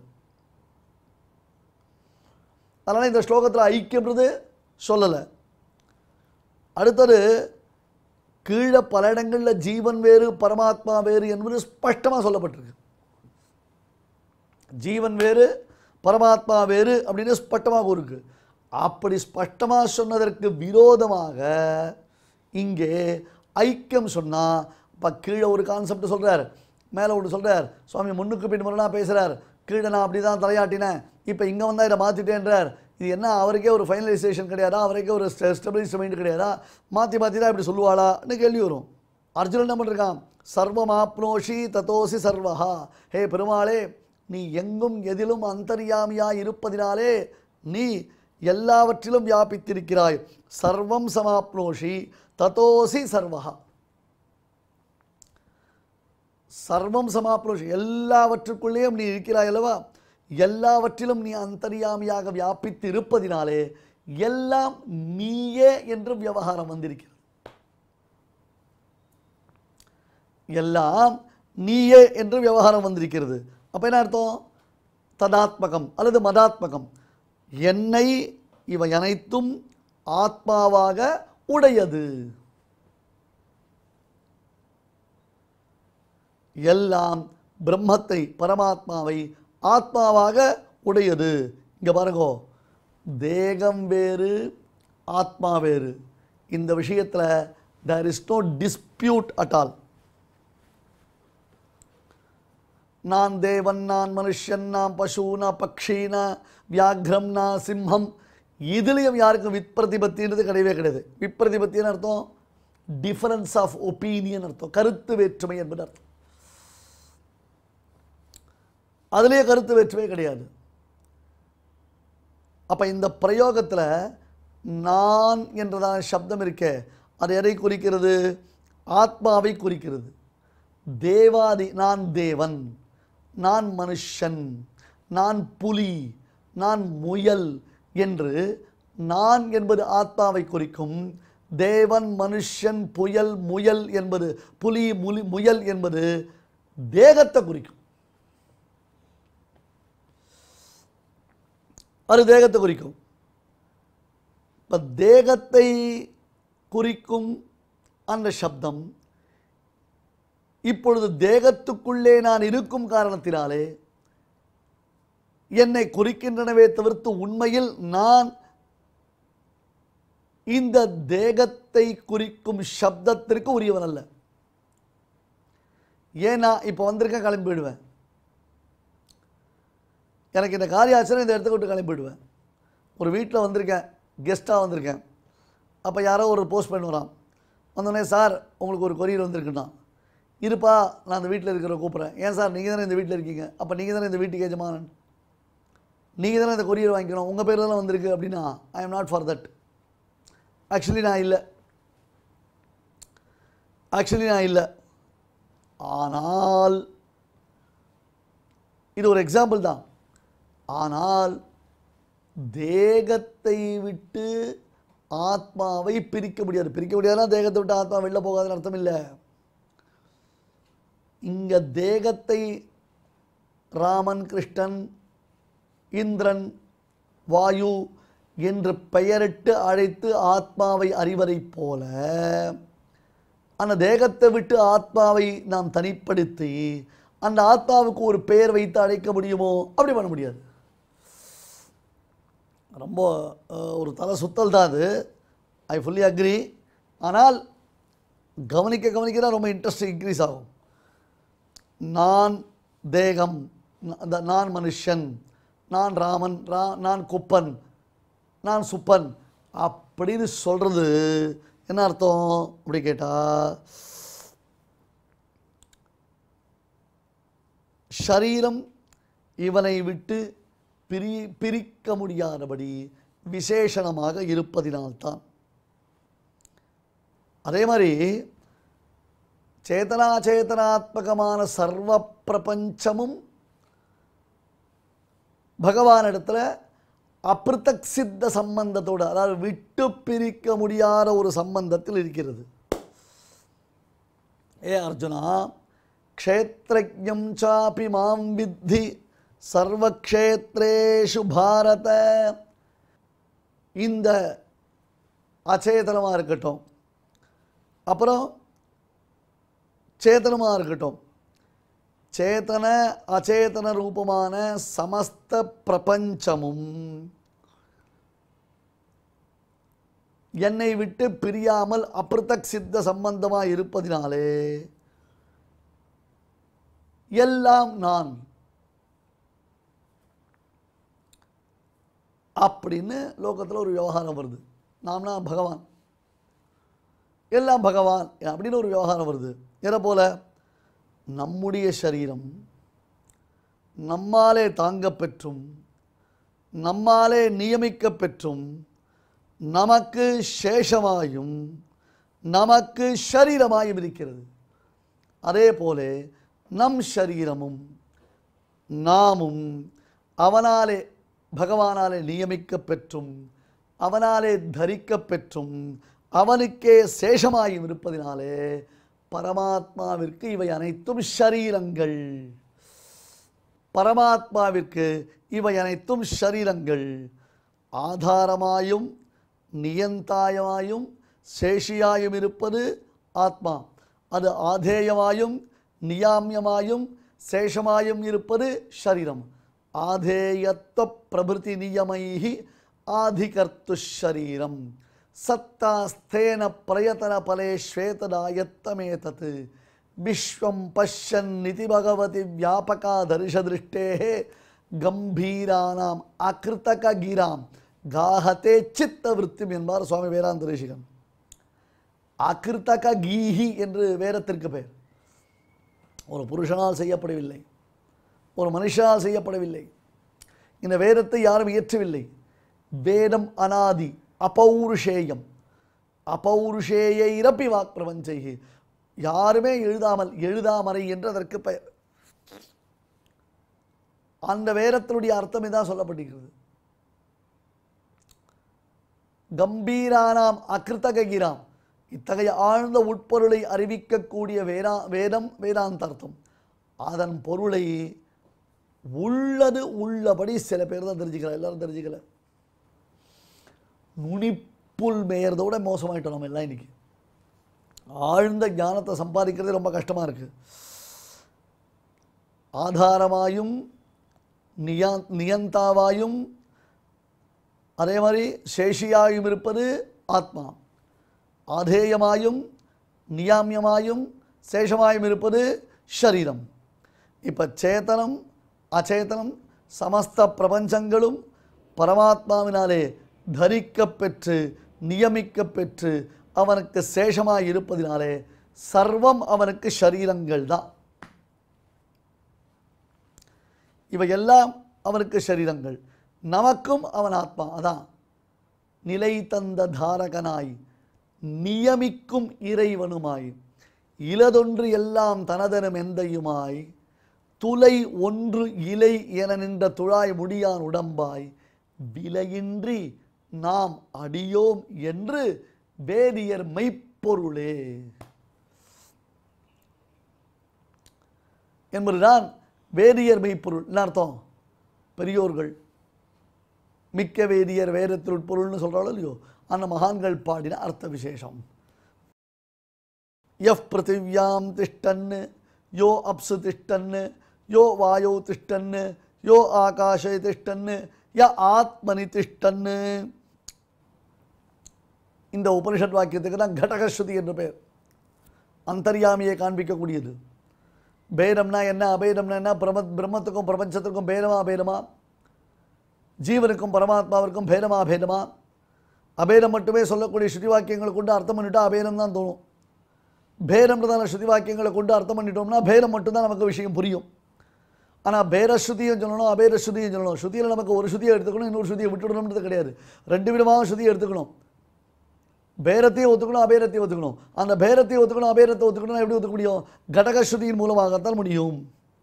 அதனால் இந்த ஸ்லோகத்தில் ஐக்கியம்ன்றது சொல்லலை அடுத்தது கீழே பல இடங்களில் ஜீவன் வேறு பரமாத்மா வேறு என்பது ஸ்பஷ்டமாக சொல்லப்பட்டிருக்கு ஜீவன் வேறு பரமாத்மா வேறு அப்படின்னு ஸ்பஷ்டமாக இருக்கு அப்படி ஸ்பஷ்டமாக சொன்னதற்கு விரோதமாக இங்கே ஐக்கியம் சொன்னால் இப்போ கீழே ஒரு கான்செப்ட் சொல்கிறார் மேலே ஒன்று சொல்கிறார் சுவாமி முன்னுக்கு பின் முரணாக பேசுகிறார் கீழே நான் அப்படி தான் தலையாட்டினேன் இப்போ இங்கே வந்தால் இதை மாற்றிட்டேன்றார் இது என்ன அவருக்கே ஒரு ஃபைனலைசேஷன் கிடையாதா அவருக்கே ஒரு ஸ்டெபிலைஸ் மைண்ட் கிடையாதா மாற்றி மாற்றி தான் இப்படி சொல்லுவாளான்னு கேள்வி வரும் அர்ஜுனன் என்ன பண்ணிருக்கான் சர்வமாப்னோஷி ததோசி சர்வஹா ஹே பெருமாளே நீ எங்கும் எதிலும் அந்தர்யாமியாய் இருப்பதினாலே நீ எல்லாவற்றிலும் வியாபித்திருக்கிறாய் சர்வம் சமாப்னோஷி ததோசி சர்வஹா சர்வம் சமாப்னோஷி எல்லாவற்றுக்குள்ளேயும் நீ இருக்கிறாய் அல்லவா எல்லாவற்றிலும் நீ அந்தர்யாமியாக வியாபித்து இருப்பதினாலே எல்லாம் நீயே என்று விவகாரம் வந்திருக்கிறது எல்லாம் நீயே என்று விவகாரம் வந்திருக்கிறது அப்ப என்ன அர்த்தம் ததாத்மகம் அல்லது மதாத்மகம் என்னை இவை அனைத்தும் ஆத்மாவாக உடையது எல்லாம் பிரம்மத்தை பரமாத்மாவை ஆத்மாவாக உடையது இங்க பாருங்கோ தேகம் வேறு ஆத்மா வேறு இந்த விஷயத்துல there is no dispute at all நான் தேவன் நான் மனுஷன் நான் பசு நான் பக்ஷி நான் வியாக்ரம் நான் சிம்மம் இதுலேயும் யாருக்கும் விப்ரதிபத்தின்றது கிடையவே கிடையாது விப்ரதிபத்தின்னு அர்த்தம் டிஃபரன்ஸ் ஆஃப் ஒப்பீனியன் அர்த்தம் கருத்து வேற்றுமை என்பது அர்த்தம் அதுலேயே கருத்து வேற்றுமை கிடையாது அப்போ இந்த பிரயோகத்தில் நான் என்றதான சப்தம் இருக்கே அது எதை குறிக்கிறது ஆத்மாவை குறிக்கிறது தேவாதி நான் தேவன் நான் மனுஷன் நான் புலி நான் முயல் என்று நான் என்பது ஆத்மாவை குறிக்கும் தேவன் மனுஷன் புயல் முயல் என்பது புலி முலி முயல் என்பது தேகத்தை குறிக்கும் அது தேகத்தை குறிக்கும் இப்போ தேகத்தை குறிக்கும் அந்த சப்தம் இப்பொழுது தேகத்துக்குள்ளே நான் இருக்கும் காரணத்தினாலே என்னை குறிக்கின்றனவே தவிர்த்து உண்மையில் நான் இந்த தேகத்தை குறிக்கும் சப்தத்திற்கு உரியவன் அல்ல ஏன்னா இப்போ வந்திருக்கேன் கிளம்பி போயிடுவேன் எனக்கு இந்த காரியாச்சனை இந்த இடத்த விட்டு கிளம்பி போயிடுவேன் ஒரு வீட்டில் வந்திருக்கேன் கெஸ்ட்டாக வந்திருக்கேன் அப்போ யாரோ ஒரு போஸ்ட் பண்ணி வரான் வந்தோடனே சார் உங்களுக்கு ஒரு கொரியர் வந்திருக்குண்ணா இருப்பா நான் அந்த வீட்டில் இருக்கிற கூப்பிட்றேன் ஏன் சார் நீங்கள் தானே இந்த வீட்டில் இருக்கீங்க அப்போ நீங்கள் தானே இந்த வீட்டுக்கு எஜமானன் நீங்கள் தானே இந்த கொரியர் வாங்கிக்கணும் உங்கள் பேரில் தானே வந்திருக்கு அப்படின்னா I am not for that actually நான் இல்லை ஆக்சுவலி நான் இல்லை ஆனால் இது ஒரு எக்ஸாம்பிள் தான் ஆனால் தேகத்தை விட்டு ஆத்மாவை பிரிக்க முடியாது பிரிக்க முடியாதுன்னா தேகத்தை விட்டு ஆத்மா வெளில போகாதுன்னு அர்த்தம் இல்லை இங்க தேகத்தை ராமன் கிருஷ்ணன் இந்திரன் வாயு என்று பெயரிட்டு அழைத்து ஆத்மாவை அறிவதைப் போல அந்த தேகத்தை விட்டு ஆத்மாவை நாம் தனிப்படுத்தி அந்த ஆத்மாவுக்கு ஒரு பெயர் வைத்து அழைக்க முடியுமோ அப்படி பண்ண முடியாது ரொம்ப அஹ், ஒரு தலை சுத்தல் தான் அது ஐ ஃபுல்லி அக்ரி ஆனால் கவனிக்க கவனிக்க தான் ரொம்ப இன்ட்ரெஸ்ட் இன்க்ரீஸ் ஆகும் நான் தேகம் ந- அந்த நான் மனுஷன் நான் ராமன் ரா நான் குப்பன் நான் சுப்பன் அப்படின்னு சொல்கிறது என்ன அர்த்தம் அப்படி கேட்டால் ஷரீரம் இவனை விட்டு பிரி பிரிக்க முடியாதபடி விசேஷணமாக இருப்பதினால்தான் அதே மாதிரி சேதனாச்சேதனாத்மகமான சர்வ பிரபஞ்சமும் பகவானிடத்தில் அப்பிருத்தக் சித்த சம்பந்தத்தோடு அதாவது விட்டு பிரிக்க முடியாத ஒரு சம்பந்தத்தில் இருக்கிறது ஏ அர்ஜுனா க்ஷேத்ரஜம் சாபி மாம் வித்தி சர்வக்ஷேத்ரேஷு பாரத இந்த அச்சேதனமாக இருக்கட்டும் அப்புறம் சேதனமாக இருக்கட்டும் சேதன அச்சேதன ரூபமான சமஸ்த பிரபஞ்சமும் என்னை விட்டு பிரியாமல் அப்பிருத்தக் சித்த சம்பந்தமாக இருப்பதினாலே எல்லாம் நான் அப்படின்னு லோகத்தில் ஒரு விவகாரம் வருது நாம்னா பகவான் எல்லாம் பகவான் அப்படின்னு ஒரு விவகாரம் வருது எதை போல நம்முடைய சரீரம் நம்மாலே தாங்கப் பெற்றும் நம்மாலே நியமிக்கப் பெற்றும் நமக்கு சேஷமாயும் நமக்கு சரீரமாயும் இருக்கிறது அதே போல நம் சரீரமும் நாமும் அவனாலே பகவானாலே நியமிக்கப் பெற்றும் அவனாலே தரிக்கப் பெற்றும் அவனுக்கே சேஷமாயும் இருப்பதினாலே பரமாத்மாவிற்கு இவை அனைத்தும் ஷரீரங்கள் பரமாத்மாவிற்கு இவை அனைத்தும் ஷரீரங்கள் ஆதாரமாயும் நியந்தாயமாயும் சேஷியாயும் இருப்பது ஆத்மா அது ஆதேயமாயும் நியாமியமாயும் சேஷமாயும் இருப்பது ஷரீரம் ஆதேயத்துவ பிரபிருதி நியமைஹி ஆதிகர்த்து ஷரீரம் சத்தாஸ்தேன பிரயத்தன பலே ஸ்வேததாயத்தமேதத் விஸ்வம் பஷ்யன் நிதி பகவதி வியாபகா தரிசதிருஷ்டே கம்பீரானாம் அகிருத்தக கீராம் காஹதே சித்த விருத்திம் என்பார் சுவாமி வேதாந்த ரிஷிகன் அகிருத்தக கீஹி என்று வேதத்திற்கு பெயர் ஒரு புருஷனால் செய்யப்படவில்லை ஒரு மனுஷனால் செய்யப்படவில்லை இந்த வேதத்தை யாரும் இயற்றவில்லை வேதம் அனாதி அபௌருஷேயம் அபௌருஷேய இறப்பி வாக் பிரபஞ்சைகி யாருமே எழுதாமல் எழுதாமறை என்று அதற்கு பெயர் அந்த வேதத்தினுடைய அர்த்தம் இதான் சொல்லப்பட்டிருக்கிறது கம்பீரானாம் அகிருத்தகிராம் இத்தகைய ஆழ்ந்த உட்பொருளை அறிவிக்கக்கூடிய வேதா வேதம் வேதாந்தார்த்தம் அதன் பொருளை உள்ளது உள்ளபடி சில பேர் தான் தெரிஞ்சுக்கல எல்லாரும் தெரிஞ்சுக்கல நுனிப்புல் மேயறதோட மோசமாயிட்டோம் நம்ம எல்லாம் இன்னைக்கு ஆழ்ந்த ஞானத்தை சம்பாதிக்கிறது ரொம்ப கஷ்டமாக இருக்குது ஆதாரமாயும் நியா நியந்தாவாயும் அதே மாதிரி சேஷியாயும் இருப்பது ஆத்மா ஆதேயமாயும் நியாமியமாயும் சேஷமாயும் இருப்பது ஷரீரம் இப்போ சேத்தனம் அச்சேதனம் சமஸ்த பிரபஞ்சங்களும் பரமாத்மாவினாலே தரிக்கப் பெற்று நியமிக்கப் பெற்று அவனுக்கு சேஷமாய் இருப்பதினாலே சர்வம் அவனுக்கு ஷரீரங்கள் தான் இவையெல்லாம் அவனுக்கு ஷரீரங்கள் நமக்கும் அவன் ஆத்மா அதான் நிலை தந்த தாரகனாய் நியமிக்கும் இறைவனுமாய் இலதொன்று எல்லாம் தனதனும் எந்தையுமாய் துளை ஒன்று இலை என நின்ற துழாய் முடியான் உடம்பாய் விலையின்றி நாம் அடியோம் என்று வேதியர் மெய்ப்பொருளே என்பதுதான் வேதியர் மெய்ப்பொருள் என்ன அர்த்தம் பெரியோர்கள் மிக்க வேதியர் வேதத்தில் உட்பொருள்னு சொல்கிறாளோ இல்லையோ அந்த மகான்கள் பாடின அர்த்த விசேஷம் எஃப் பிருத்திவியாம் திஷ்டன்னு யோ அப்சு திஷ்டன்னு யோ வாயோ திஷ்டன்னு யோ ஆகாஷே திஷ்டன்னு ய ஆத்மனி திஷ்டன்னு இந்த உபனிஷத் வாக்கியத்துக்கு தான் கடகஸ்ருதி என்று பெயர் அந்தர்யாமியை காண்பிக்கக்கூடியது பேதம்னா என்ன அபேதம்னா என்ன பிரம பிரம்மத்துக்கும் பிரபஞ்சத்துக்கும் பேதமா அபேதமா ஜீவனுக்கும் பரமாத்மாவிற்கும் பேதமா அபேதமா அபேதம் மட்டுமே சொல்லக்கூடிய ஸ்ருதி வாக்கியங்களை கொண்டு அர்த்தம் பண்ணிட்டா அபேதம் தான் தோணும் பேதம்ன்றதான ஸ்ருதி வாக்கியங்களை கொண்டு அர்த்தம் பண்ணிட்டோம்னா பேதம் மட்டும்தான் நமக்கு விஷயம் புரியும் ஆனால் பேர ஸ்ருதியும் சொல்லணும் அபேத ஸ்ருதியும் சொல்லணும் ஸ்ருதியில் நமக்கு ஒரு ஸ்ருதியை எடுத்துக்கணும் இன்னொரு ஸ்ருதியை விட்டுடணும்ன்றது கிடையாது ரெண்டு விதமாக ஸ்ருதியை எடுத்துக்கணும் பேரத்தையும் ஒத்துக்கணும் அபேரத்தையும் ஒத்துக்கணும் அந்த பேரத்தையும் ஒத்துக்கணும் அபேரத்தை ஒத்துக்கணும் எப்படி ஒத்துக்க முடியும் கடகஸ்ருதியின் மூலமாகத்தான் முடியும்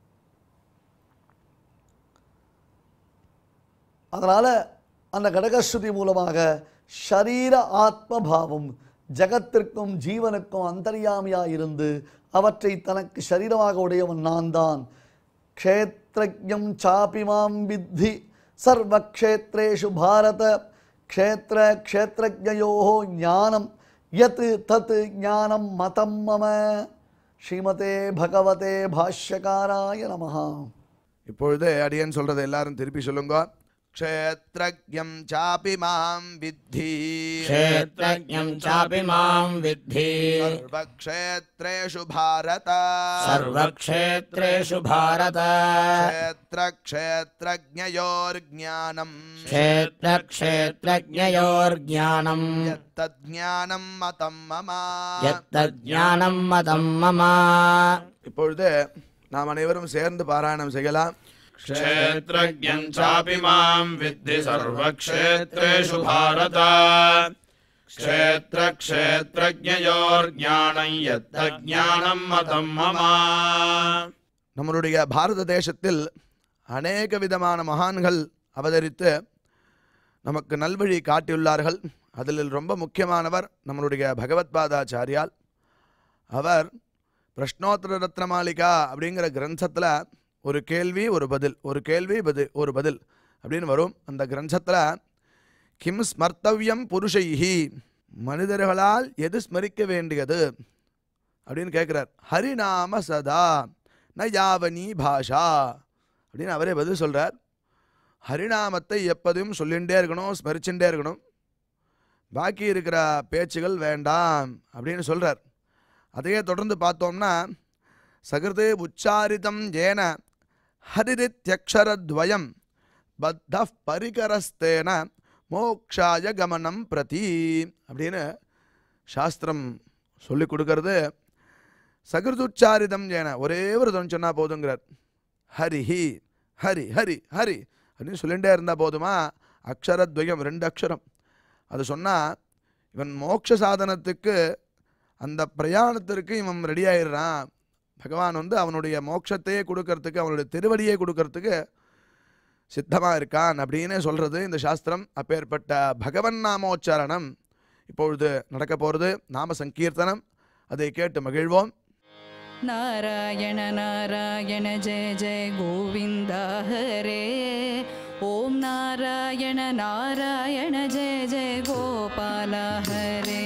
அதனால் அந்த கடகஸ்ருதி மூலமாக ஷரீர ஆத்ம பாவம் ஜகத்திற்கும் ஜீவனுக்கும் அந்தர்யாமியாக இருந்து அவற்றை தனக்கு சரீரமாக உடையவன் நான் தான் க்ஷேத்ரஜம் சாபி மாம் வித்தி சர்வக்ஷேத்ரேஷு பாரத க்ஷேத்திர க்ஷேத்ரஜயோ ஞானம் யத் தத் ஞானம் மதம் மம ஸ்ரீமதே பகவதே பாஷ்யகாராய நமஹா இப்பொழுது அடியன் சொல்றதை எல்லாரும் திருப்பி சொல்லுங்க க்ஷேத்ரஜம் சாபி மாம் வித்தி क्षेत्रज्ञं चापि मां विद्धि சர்வக்ஷேத்ரேஷு பாரத सर्वक्षेत्रेषु भारत क्षेत्रक्षेत्रज्ञयोर्ज्ञानम् क्षेत्रक्षेत्रज्ञयोर्ज्ञानम् தஜ்ஞானம் மதம் மம यत्तज्ज्ञानं मतं मम இப்பொழுது நாம் அனைவரும் சேர்ந்து பாராயணம் செய்யலாம் क्षेत्रज्ञं चापि मां विद्धि सर्वक्षेत्रेषु भारत क्षेत्रक्षेत्रज्ञयोर्ज्ञानं यत्तज्ञानं मतं मम நம்மளுடைய பாரத தேசத்தில் அநேக விதமான மகான்கள் அவதரித்து நமக்கு நல்வழி காட்டியுள்ளார்கள் அதில் ரொம்ப முக்கியமானவர் நம்மளுடைய பகவத்பாதாச்சாரியால் அவர் பிரஷ்னோத்தர ரத்னமாளிகா அப்படிங்கிற கிரந்தத்தில் ஒரு கேள்வி ஒரு பதில் ஒரு கேள்வி பதில் ஒரு பதில் அப்படின்னு வரும் அந்த கிரந்தத்தில் கிம் ஸ்மர்த்தவ்யம் புருஷைஹி மனிதர்களால் எது ஸ்மரிக்க வேண்டியது அப்படின்னு கேட்குறார் ஹரிநாம சதா ந யாவனி பாஷா அப்படின்னு அவரே பதில் சொல்கிறார் ஹரிநாமத்தை எப்போதும் சொல்லிகிட்டே இருக்கணும் ஸ்மரிச்சுட்டே இருக்கணும் பாக்கி இருக்கிற பேச்சுகள் வேண்டாம் அப்படின்னு சொல்கிறார் அதையே தொடர்ந்து பார்த்தோம்னா சகிருதே உச்சாரிதம் ஏன ஹரிதித்யக்ஷரத்வயம் பத்த பரிகரஸ்தேன மோக்ஷாய கமனம் பிரதி அப்படின்னு சாஸ்திரம் சொல்லி கொடுக்கறது சகிருதுச்சாரிதம் ஏன ஒரே ஒரு தொன் சொன்னால் போதுங்கிறார் ஹரிஹி ஹரி ஹரி ஹரி அப்படின்னு சொல்லிகிட்டே இருந்தால் போதுமா அக்ஷரத்வயம் ரெண்டு அக்ஷரம் அது சொன்னால் இவன் மோட்ச சாதனத்துக்கு அந்த பிரயாணத்திற்கு இவன் ரெடி ஆயிடுறான் பகவான் வந்து அவனுடைய மோட்சத்தையே கொடுக்கறதுக்கு அவனுடைய திருவடியை கொடுக்கறதுக்கு சித்தமாக இருக்கான் அப்படின்னு சொல்கிறது இந்த சாஸ்திரம் அப்பேற்பட்ட பகவன் நாமோச்சாரணம் இப்பொழுது நடக்க போகிறது நாம சங்கீர்த்தனம் அதை கேட்டு மகிழ்வோம் नारायण नारायण जय जय गोविन्द हरे ॐ नारायण नारायण जय जय गोपाल हरे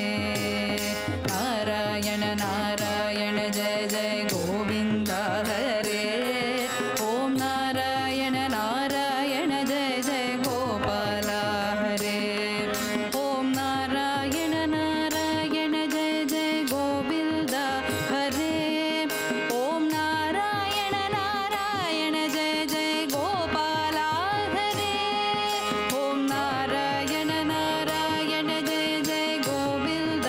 नारायण नारायण जय जय गोविन्द हरे ॐ नारायण नारायण जय जय गोपाल हरे ॐ नारायण नारायण जय जय गोविन्द हरे ॐ नारायण नारायण जय जय गोपाल हरे ॐ नारायण नारायण जय जय गोविन्द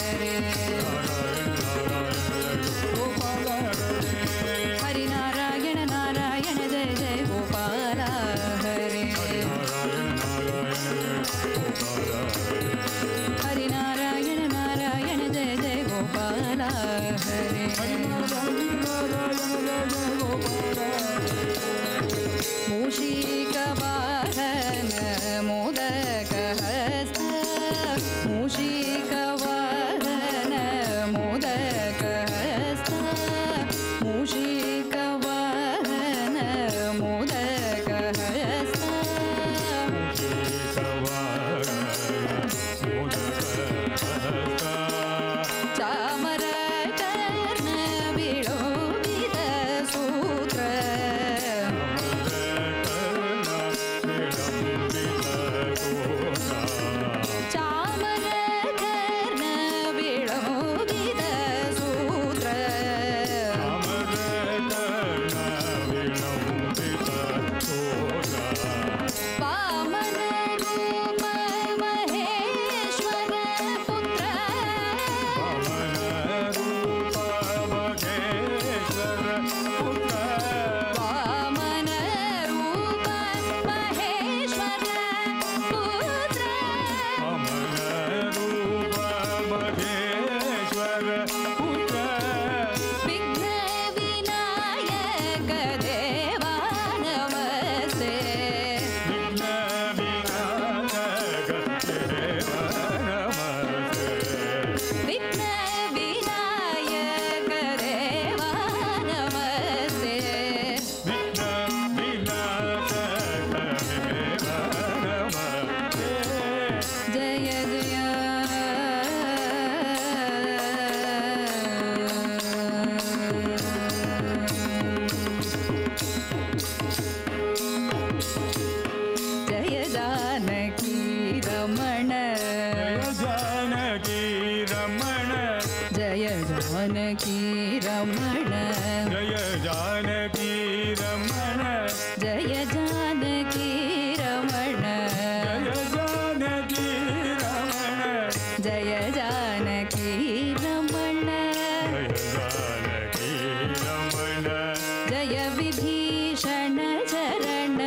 हरे हरि नारायण नारायण जय जय गोपाल हरे हरि नारायण नारायण जय जय गोपाल हरे मूषिकवाहन मोदकहस्त मूषिकवाहन मोदकहस्त मूषिकवाहन मोदकहस्त चामर कर्ण विलोकित सूत्र चामर कर्ण विलोकित सूत्र वामन रूप महेश्वर पुत्र वामन रूप महेश्वर पुत्र विघ्न विनायक देवा नमस्ते विघ्न विनायक देवा नमस्ते जय जय जय जानकी रमण जानकी रमण जय जानकी रमण जय जानकी रमण जय जानकी रमण जय जानकी रमण जय जानकी रमण जय जानकी रमण जय विभीषण चरण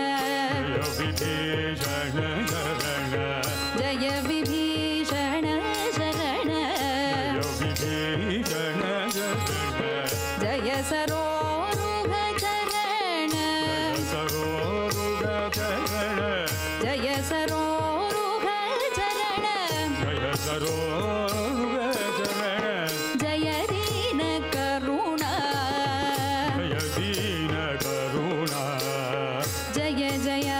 जय विभीषण शरण जय विभीषण शरण जय विभीषण शरण जय सरोरुह चरण सरोरुग चरण जय सरोरुह चरण जय सरोरुग चरण जय दीन करुणा जय दीन करुणा जय जय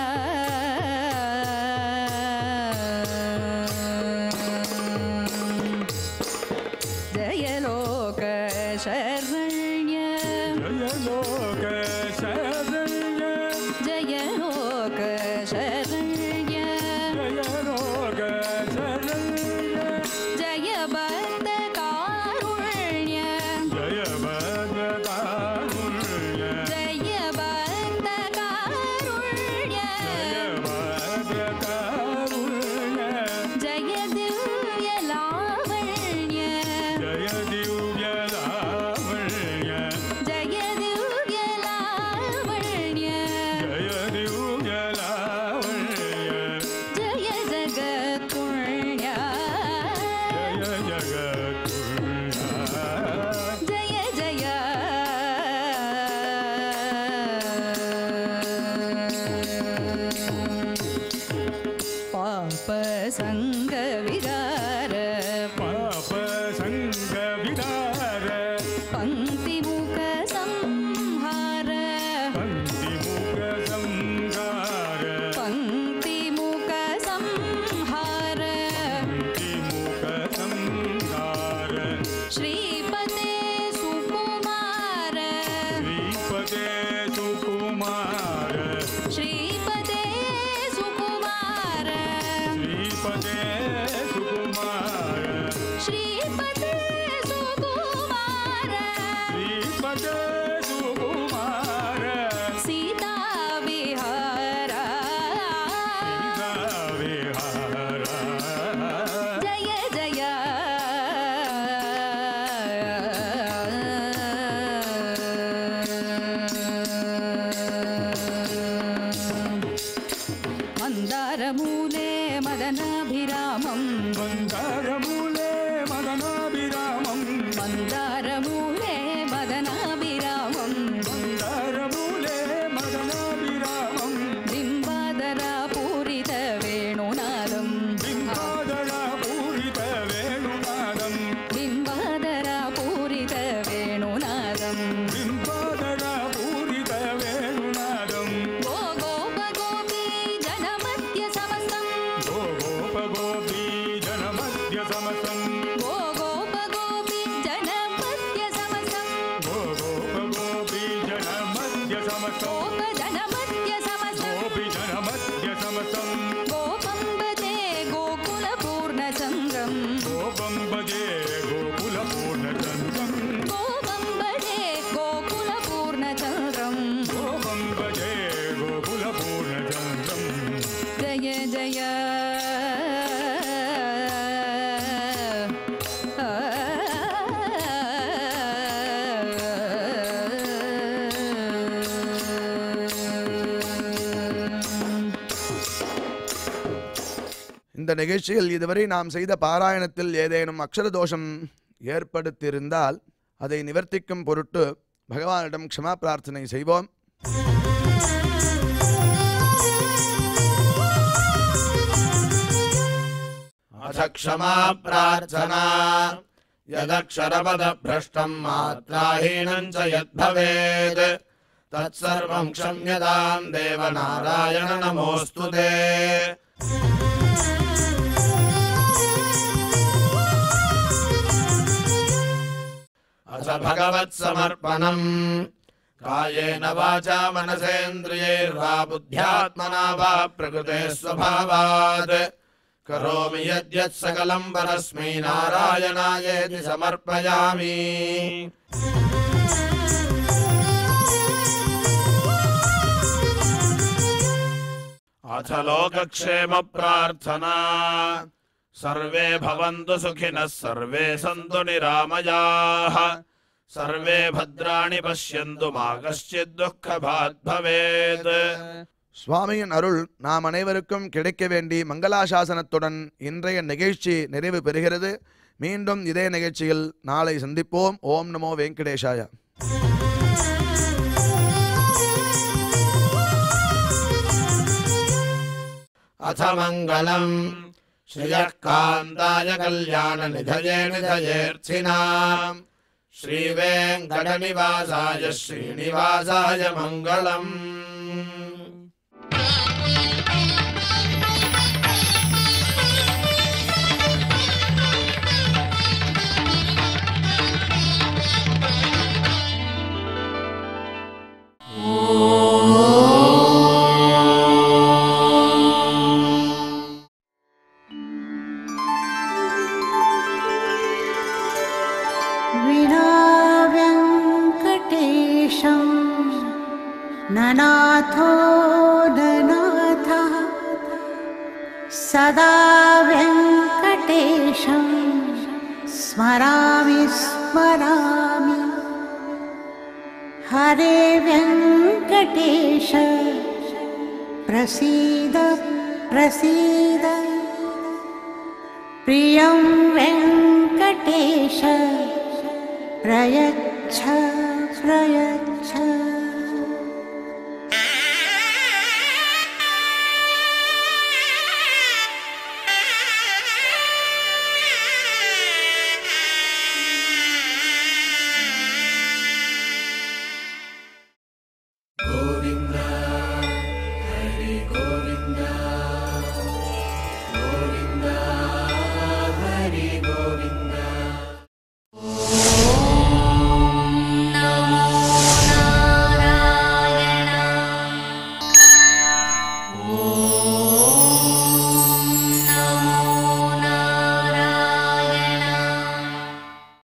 जय लोक शरण्य जय लोक शरण्य जय लोक शरण्य जय लोक शरण्य जय बन्द कारुण्य जय भद्रकारुण्य जय बन्द कारुण्य जय भद्रकारुण्य जय दिव्य लावण्य जय दिव्य लावण्य जय दिव्य लावण्य जय दिव्य लावण्य जय जगत्पुण्य जय जगत्पुण्य जय जय पाप संग विदार पाप संग विदार पंक्ति मुख संहार पंक्ति मुख संगार पंक्ति मुख संहार पंक्ति मुख संगार श्रीपते सुकुमार श्रीपते सुकुमार श्रीपते सुकुमार श्रीपते सुकुमार मन्दारमूले मदनाभिरामम् मन्दारमूले मदनाभिरामम् मन्दारमूले मदनाभिरामम् मन्दारमूले मदनाभिरामम् बिम्बादरापूरितवेणुनादम् बिम्बादरापूरितवेणुनादम् बिम्बादरापूरितवेणुनादम् बिम्बादरापूरितवेणुनादम् गो गोपगोपी जनमध्य समस्तम् गो गोपगोपी जनमध्य समसम् गो गोपगोपी जनमध्य समस्तम् गो गोपगोपी जनमध्य समसम् गोपजनमध्य समस्तम् गोपि जनमध्य समसम् गोपं भजे गोकुलपूर्णचन्द्रम् गोपं भजे गोकुलपूर्णचन्द्रम् गोपं भजे गोकुलपूर्णचन्द्रम् गोपं भजे गोकुलपूर्णचन्द्रम् जय जय இந்த நிகழ்ச்சியில் இதுவரை நாம் செய்த பாராயணத்தில் ஏதேனும் அக்ஷர தோஷம் ஏற்படுத்தியிருந்தால் அதை நிவர்த்திக்கும் பொருட்டு பகவானிடம் க்ஷமா பிரார்த்தனை செய்வோம் अथ क्षमा प्रार्थना यदक्षरपदभ्रष्टम् मात्राहीनम् च यद्भवेत् तत्सर्वम् क्षम्यताम् देवनारायण नमोऽस्तु ते अथ भगवत्समर्पणम् कायेन वाचा मनसेन्द्रियैर्वा बुद्ध्यात्मना वा प्रकृते स्वभावात् करोमि यद्यत् सकलम् परस्मै नारायणायेति समर्पयामि अथ लोकक्षेमप्रार्थना सर्वे भवन्तु सुखिनः सर्वे सन्तु निरामयाः सर्वे भद्राणि पश्यन्तु मा कश्चित् दुःखभाग् भवेत् சுவாமியின் அருள் நாம் அனைவருக்கும் கிடைக்க வேண்டி மங்களாசாசனத்துடன் இன்றைய நிகழ்ச்சி நிறைவு பெறுகிறது மீண்டும் இதே நிகழ்ச்சியில் நாளை சந்திப்போம் ஓம் நமோ வெங்கடேஷாய अथ मङ्गलम् श्रियः कान्ताय कल्याणनिधये निधयेऽर्थिनाम् श्रीवेङ्कटनिवासाय श्रीनिवासाय मङ्गलम् विनाव्यङ्कटेशं ननाथो ननाथः सदा व्यङ्कटेशं स्मरामि स्मरामि हरे व्यङ्कटेश प्रसीद प्रसीद प्रियं वेङ्कटेश प्रयच्छ प्रयच्छ